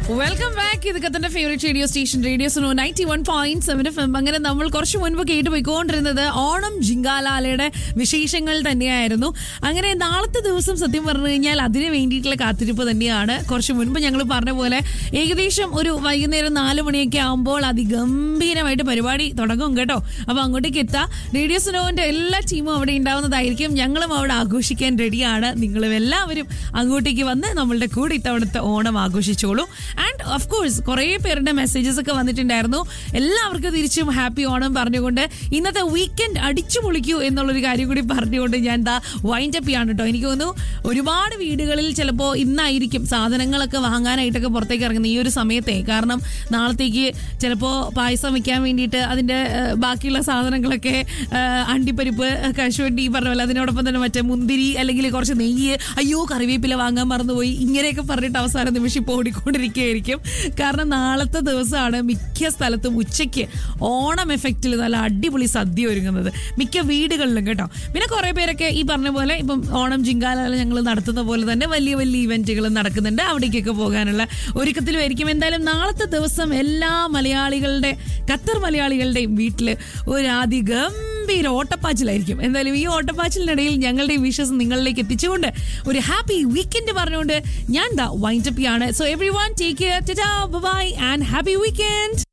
welcome back ഇത് കത്തന്റെ favourite radio station radio Suno ninety one point seven F M അങ്ങനെ നമ്മൾ കുറച്ച് മുൻപ് കേട്ട് പോയിക്കൊണ്ടിരുന്നത് ഓണം ജിങ്കാലാലയുടെ വിശേഷങ്ങൾ തന്നെയായിരുന്നു അങ്ങനെ നാളത്തെ ദിവസം സത്യം പറഞ്ഞു കഴിഞ്ഞാൽ അതിന് വേണ്ടിയിട്ടുള്ള കാത്തിരിപ്പ് തന്നെയാണ് കുറച്ച് മുൻപ് ഞങ്ങൾ പറഞ്ഞ പോലെ ഏകദേശം ഒരു വൈകുന്നേരം നാല് മണിയൊക്കെ ആകുമ്പോൾ അതിഗംഭീരമായിട്ട് പരിപാടി തുടങ്ങും കേട്ടോ അപ്പൊ അങ്ങോട്ടേക്ക് എത്താം റേഡിയോ സുനോവിന്റെ എല്ലാ ടീമും അവിടെ ഉണ്ടാവുന്നതായിരിക്കും ഞങ്ങളും അവിടെ ആഘോഷിക്കാൻ റെഡിയാണ് നിങ്ങളും എല്ലാവരും അങ്ങോട്ടേക്ക് വന്ന് നമ്മളുടെ കൂടെ ഇത്തവണത്തെ ഓണം ആഘോഷിച്ചോളൂ ആൻഡ് ഓഫ് കോഴ്സ് കുറേ പേരുടെ മെസ്സേജസ് ഒക്കെ വന്നിട്ടുണ്ടായിരുന്നു എല്ലാവർക്കും തിരിച്ചും ഹാപ്പി ഓണം പറഞ്ഞുകൊണ്ട് ഇന്നത്തെ വീക്കെൻഡ് അടിച്ചു പൊളിക്കൂ എന്നുള്ളൊരു കാര്യം കൂടി പറഞ്ഞുകൊണ്ട് ഞാൻ ദാ വൈൻഡ് അപ്പ് ചെയ്യാണ് കേട്ടോ എനിക്ക് തോന്നുന്നു ഒരുപാട് വീടുകളിൽ ചിലപ്പോൾ ഇന്നായിരിക്കും സാധനങ്ങളൊക്കെ വാങ്ങാനായിട്ടൊക്കെ പുറത്തേക്ക് ഇറങ്ങുന്നത് ഈ ഒരു സമയത്തെ കാരണം നാളത്തേക്ക് ചിലപ്പോൾ പായസം വെക്കാൻ വേണ്ടിയിട്ട് അതിൻ്റെ ഏഹ്, ബാക്കിയുള്ള സാധനങ്ങളൊക്കെ ഏഹ്, അണ്ടിപ്പരിപ്പ് കശുവണ്ടി ഈ പറഞ്ഞ പോലെ അതിനോടൊപ്പം തന്നെ മറ്റേ മുന്തിരി അല്ലെങ്കിൽ കുറച്ച് നെയ്യ് അയ്യോ കറിവേപ്പില വാങ്ങാൻ മറന്നുപോയി ഇങ്ങനെയൊക്കെ പറഞ്ഞിട്ട് അവസാന നിമിഷം ഇപ്പോൾ ഓടിക്കൊണ്ടിരിക്കുകയായിരിക്കും കാരണം നാളത്തെ ദിവസമാണ് മിക്ക സ്ഥലത്തും ഉച്ചയ്ക്ക് ഓണം എഫക്റ്റിൽ നല്ല അടിപൊളി സദ്യ ഒരുങ്ങുന്നത് മിക്ക വീടുകളിലും കേട്ടോ പിന്നെ കുറേ പേരൊക്കെ ഈ പറഞ്ഞ പോലെ ഇപ്പം ഓണം ജിങ്കാല ഞങ്ങൾ നടത്തുന്ന പോലെ തന്നെ വലിയ വലിയ ഇവന്റുകൾ നടക്കുന്നുണ്ട് അവിടേക്കൊക്കെ പോകാനുള്ള ഒരുക്കത്തിലുമായിരിക്കും എന്തായാലും നാളത്തെ ദിവസം എല്ലാ മലയാളികളുടെ ഖത്തർ മലയാളികളുടെയും വീട്ടിൽ ഒരു ആദ്യ ഗംഭീര ഓട്ടപ്പാച്ചിലായിരിക്കും എന്തായാലും ഈ ഓട്ടപ്പാച്ചിലിനിടയിൽ ഞങ്ങളുടെ വിഷസ് നിങ്ങളിലേക്ക് എത്തിച്ചുകൊണ്ട് ഒരു ഹാപ്പി വീക്കെൻഡ് പറഞ്ഞുകൊണ്ട് ഞാൻ ദാ വൈൻഡപ്പ് ആണ് so everyone take care bye and happy weekend